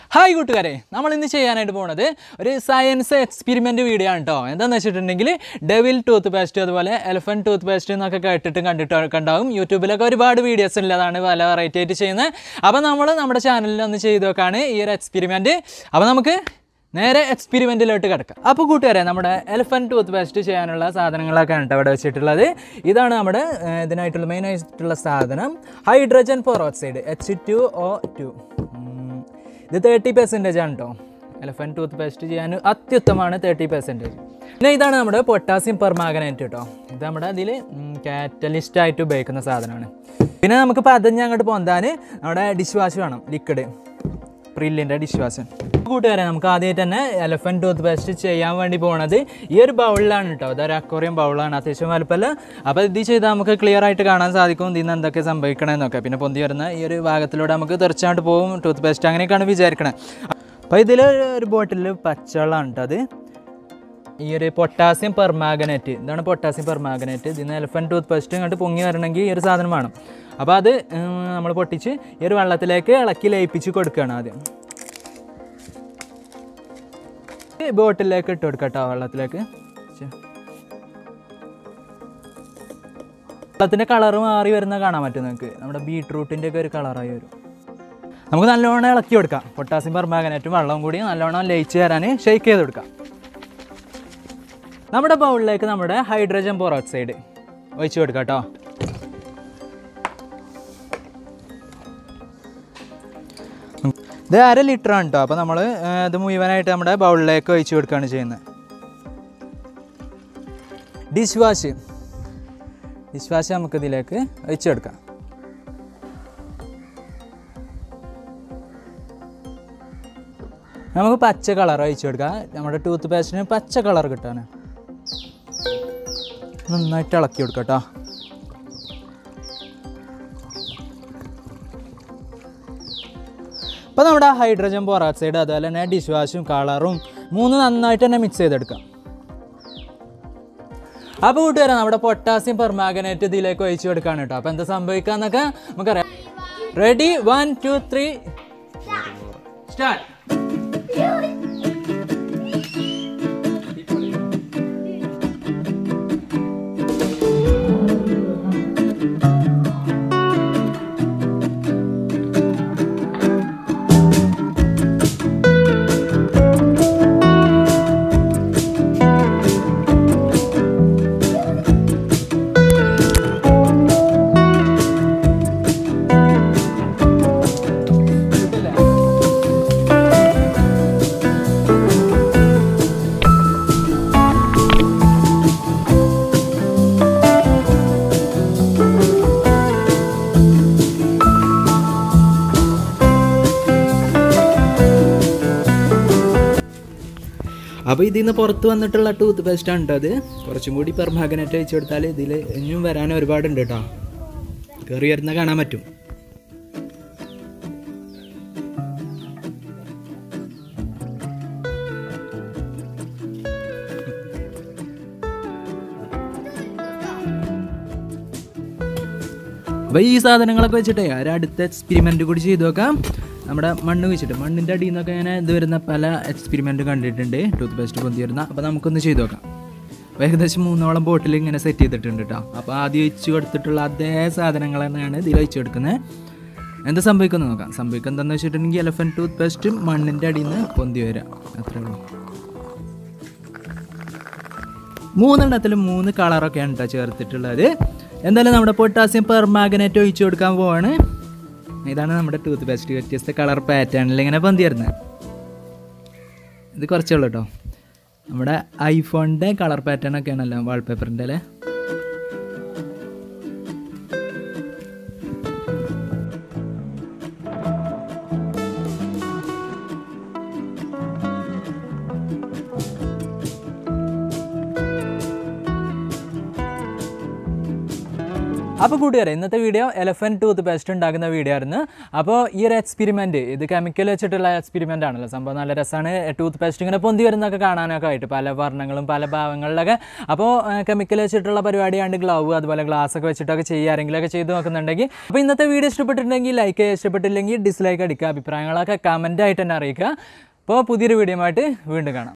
Hi കൂട്ടുകാരെ നമ്മൾ ഇന്ന് ചെയ്യാനായിട്ട് പോണത് ഒരു സയൻസ് എക്സ്പെരിമെൻ്റ് വീഡിയോ ആണ് കേട്ടോ എന്താണെന്ന് വെച്ചിട്ടുണ്ടെങ്കിൽ ഡെവിൽ ടൂത്ത് പേസ്റ്റ് അതുപോലെ എലഫൻറ്റ് ടൂത്ത് പേസ്റ്റ് എന്നൊക്കെ കേട്ടിട്ടും കണ്ടിട്ടൊക്കെ ഉണ്ടാവും യൂട്യൂബിലൊക്കെ ഒരുപാട് വീഡിയോസ് ഉള്ളതാണ് പല വെറൈറ്റി ആയിട്ട് ചെയ്യുന്നത് അപ്പോൾ നമ്മൾ നമ്മുടെ ചാനലിൽ ഒന്ന് ചെയ്ത് നോക്കാണ് ഈ ഒരു എക്സ്പെരിമെൻറ്റ് അപ്പോൾ നമുക്ക് നേരെ എക്സ്പെരിമെൻറ്റിലോട്ട് കിടക്കാം അപ്പോൾ കൂട്ടുകാരെ നമ്മുടെ എലഫൻറ്റ് ടൂത്ത് പേസ്റ്റ് ചെയ്യാനുള്ള സാധനങ്ങളൊക്കെയാണ് കേട്ടോ അവിടെ വെച്ചിട്ടുള്ളത് ഇതാണ് നമ്മുടെ ഏഹ്, ഇതിനായിട്ടുള്ള മെയിൻ ആയിട്ടുള്ള സാധനം hydrogen peroxide H two O two ഇത് തേർട്ടി പെർസെൻറ്റേജ് ആണ് കേട്ടോ എലഫൻറ്റ് ടൂത്ത് പേസ്റ്റ് ചെയ്യാൻ അത്യുത്തമമാണ് തേർട്ടി പെർസെൻറ്റേജ് പിന്നെ ഇതാണ് നമ്മുടെ പൊട്ടാസ്യം പെർമാഗനേറ്റ് കേട്ടോ ഇത് നമ്മുടെ അതിൽ കാറ്റലിസ്റ്റ് ആയിട്ട് ഉപയോഗിക്കുന്ന സാധനമാണ് പിന്നെ നമുക്ക് പതഞ്ഞ് അങ്ങോട്ട് പൊന്താൻ നമ്മുടെ ഡിഷ് വാഷ് വേണം ലിക്വിഡ് പ്രില്ലിൻ്റെ ഡിഷ് വാഷ് കൂട്ടുകാരെ നമുക്ക് ആദ്യമായിട്ട് തന്നെ എലഫൻറ്റ് ടൂത്ത് പേസ്റ്റ് ചെയ്യാൻ വേണ്ടി പോണത് ഈ ഒരു ബൗളിലാണ് കേട്ടോ ഇതൊരു അക്വറിയം ബൗളാണ് അത്യാവശ്യം വലുപ്പമല്ല അപ്പോൾ ഇത് ചെയ്താൽ നമുക്ക് ക്ലിയർ ആയിട്ട് കാണാൻ സാധിക്കും ഇതിൽ നിന്ന് എന്തൊക്കെ സംഭവിക്കണമെന്നൊക്കെ പിന്നെ പൊന്തി വരുന്ന ഈ ഒരു ഭാഗത്തിലൂടെ നമുക്ക് തെറിച്ചാണ്ട് പോകും ടൂത്ത് പേസ്റ്റ് അങ്ങനെയൊക്കെയാണ് വിചാരിക്കണത് അപ്പോൾ ഇതിൽ ഒരു ബോട്ടിൽ പച്ചവെള്ളമാണ് കേട്ടോ അത് ഈ ഒരു പൊട്ടാസ്യം പെർമാഗനേറ്റ് ഇതാണ് പൊട്ടാസ്യം പെർമാഗനേറ്റ് ഇതിന് എലഫൻറ്റ് ടൂത്ത് പേസ്റ്റ് ഇങ്ങോട്ട് പൊങ്ങി വരണമെങ്കിൽ ഈ ഒരു സാധനം വേണം അപ്പോൾ അത് നമ്മൾ പൊട്ടിച്ച് ഈ ഒരു വെള്ളത്തിലേക്ക് ഇളക്കി ലയിപ്പിച്ച് കൊടുക്കുകയാണ് ആദ്യം ഈ ബോട്ടിലേക്ക് ഇട്ട് കൊടുക്കാം കേട്ടോ വെള്ളത്തിലേക്ക് ഛെ. വെള്ളത്തിൻ്റെ കളറ് മാറി വരുന്ന കാണാൻ പറ്റും നിങ്ങൾക്ക് നമ്മുടെ ബീട്രൂട്ടിൻ്റെ ഒക്കെ ഒരു കളറായി വരും നമുക്ക് നല്ലോണം ഇളക്കി കൊടുക്കാം പൊട്ടാസ്യം പെർമാഗനേറ്റും വെള്ളവും കൂടി നല്ലോണം ലയിച്ച് തരാൻ ഷെയ്ക്ക് ചെയ്ത് കൊടുക്കാം നമ്മുടെ ബൗളിലേക്ക് നമ്മുടെ ഹൈഡ്രജൻ പെറോക്സൈഡ് ഒഴിച്ച് കൊടുക്കാം കേട്ടോ ഇത് അര ലിറ്റർ ആണ് കേട്ടോ അപ്പോൾ നമ്മൾ ഇത് മുഴുവനായിട്ട് നമ്മുടെ ബൗളിലേക്ക് ഒഴിച്ച് കൊടുക്കുകയാണ് ചെയ്യുന്നത് ഡിഷ് വാഷ് ഡിഷ് വാഷ് നമുക്ക് ഇതിലേക്ക് ഒഴിച്ച് കൊടുക്കാം നമുക്ക് പച്ച കളർ ഒഴിച്ച് കൊടുക്കാം നമ്മുടെ ടൂത്ത് പേസ്റ്റിന് പച്ച കളർ കിട്ടാൻ നന്നായിട്ട് ഇളക്കി കൊടുക്കാം കേട്ടോ അപ്പോൾ നമ്മുടെ ഹൈഡ്രജൻ പെറോക്സൈഡ് അതുപോലെ തന്നെ ഡിഷ് വാഷും കളറും മൂന്ന് നന്നായിട്ട് തന്നെ മിക്സ് ചെയ്തെടുക്കാം അപ്പോൾ കൂട്ടുകാരെ നമ്മുടെ പൊട്ടാസ്യം പെർമാഗനേറ്റ് ഇതിലേക്ക് ഒഴിച്ചു കൊടുക്കുകയാണ് കേട്ടോ അപ്പോൾ എന്താ സംഭവിക്കാന്നൊക്കെ നമുക്കറിയാം ready one two three start അപ്പോൾ ഇതിൽ നിന്ന് പുറത്ത് വന്നിട്ടുള്ള ടൂത്ത് പേസ്റ്റ് ആണ് കേട്ടോ അത് കുറച്ചും കൂടി പെർമാഗനറ്റ് വെച്ച് കൊടുത്താൽ ഇതിൽ ഇനിയും വരാൻ ഒരുപാടുണ്ട് കേട്ടോ കയറി വരുന്ന കാണാൻ പറ്റും അപ്പോൾ ഈ സാധനങ്ങളൊക്കെ വെച്ചിട്ടേ ഒരു അടുത്ത എക്സ്പെരിമെൻ്റ് കൂടി ചെയ്തു നോക്കാം നമ്മുടെ മണ്ണ് വെച്ചിട്ട് മണ്ണിൻ്റെ അടിയിൽ നിന്നൊക്കെ ഇങ്ങനെ ഇത് വരുന്ന പല എക്സ്പെരിമെൻറ്റ് കണ്ടിട്ടുണ്ട് ടൂത്ത് പേസ്റ്റ് പൊന്തി വരുന്ന അപ്പോൾ നമുക്കൊന്ന് ചെയ്തു നോക്കാം അപ്പോൾ ഏകദേശം മൂന്നോളം ബോട്ടിൽ ഇങ്ങനെ സെറ്റ് ചെയ്തിട്ടുണ്ട് കേട്ടോ അപ്പോൾ ആദ്യം ഒഴിച്ച് കൊടുത്തിട്ടുള്ള അതേ സാധനങ്ങൾ തന്നെയാണ് ഇതിൽ ഒഴിച്ച് കൊടുക്കുന്നത് എന്താ സംഭവിക്കുന്നത് നോക്കാം സംഭവിക്കുക എന്താണെന്ന് വെച്ചിട്ടുണ്ടെങ്കിൽ എലഫൻറ്റ് ടൂത്ത് പേസ്റ്റ് മണ്ണിൻ്റെ അടിയിൽ നിന്ന് പൊന്തി വരാം അത്രേ ഉള്ളൂ മൂന്നെണ്ണത്തിലും മൂന്ന് കളറൊക്കെയാണ് കേട്ടോ ചേർത്തിട്ടുള്ളത് എന്തായാലും നമ്മുടെ പൊട്ടാസ്യം പെർമാഗനേറ്റ് ഒഴിച്ചു കൊടുക്കാൻ പോവാണ് ഇതാണ് നമ്മുടെ ടൂത്ത് പേസ്റ്റ് വ്യത്യസ്ത കളർ പാറ്റേണിൽ ഇങ്ങനെ പൊന്തി വരുന്നത് ഇത് കുറച്ചേ ഉള്ളൂ കേട്ടോ നമ്മുടെ ഐഫോണിൻ്റെ കളർ പാറ്റേൺ ഒക്കെ ആണല്ലോ വാൾപേപ്പറിൻ്റെ അല്ലേ അപ്പോൾ കൂട്ടുകാരെ ഇന്നത്തെ വീഡിയോ എലഫൻറ്റ് ടൂത്ത് പേസ്റ്റ് ഉണ്ടാക്കുന്ന വീഡിയോ ആയിരുന്നു അപ്പോൾ ഈ ഒരു എക്സ്പെരിമെൻറ്റ് ഇത് കെമിക്കൽ വെച്ചിട്ടുള്ള എക്സ്പെരിമെൻ്റ് ആണല്ലോ സംഭവം നല്ല രസമാണ് ടൂത്ത് പേസ്റ്റ് ഇങ്ങനെ പൊന്തി വരുന്നൊക്കെ കാണാനൊക്കെ ആയിട്ട് പല വർണ്ണങ്ങളും പല ഭാവങ്ങളിലൊക്കെ അപ്പോൾ കെമിക്കൽ വെച്ചിട്ടുള്ള പരിപാടിയാണ്ട് ഗ്ലൗ അതുപോലെ ഗ്ലാസ് ഒക്കെ വെച്ചിട്ടൊക്കെ ചെയ്യാരെങ്കിലൊക്കെ ചെയ്ത് നോക്കുന്നുണ്ടെങ്കിൽ അപ്പോൾ ഇന്നത്തെ വീഡിയോ ഇഷ്ടപ്പെട്ടിട്ടുണ്ടെങ്കിൽ ലൈക്ക് ചെയ്യുക ഇഷ്ടപ്പെട്ടില്ലെങ്കിൽ ഡിസ്ലൈക്ക് അടിക്കുക അഭിപ്രായങ്ങളൊക്കെ കമൻ്റ് ആയിട്ട് തന്നെ അറിയിക്കുക അപ്പോൾ പുതിയൊരു വീഡിയോ ആയിട്ട് വീണ്ടും കാണാം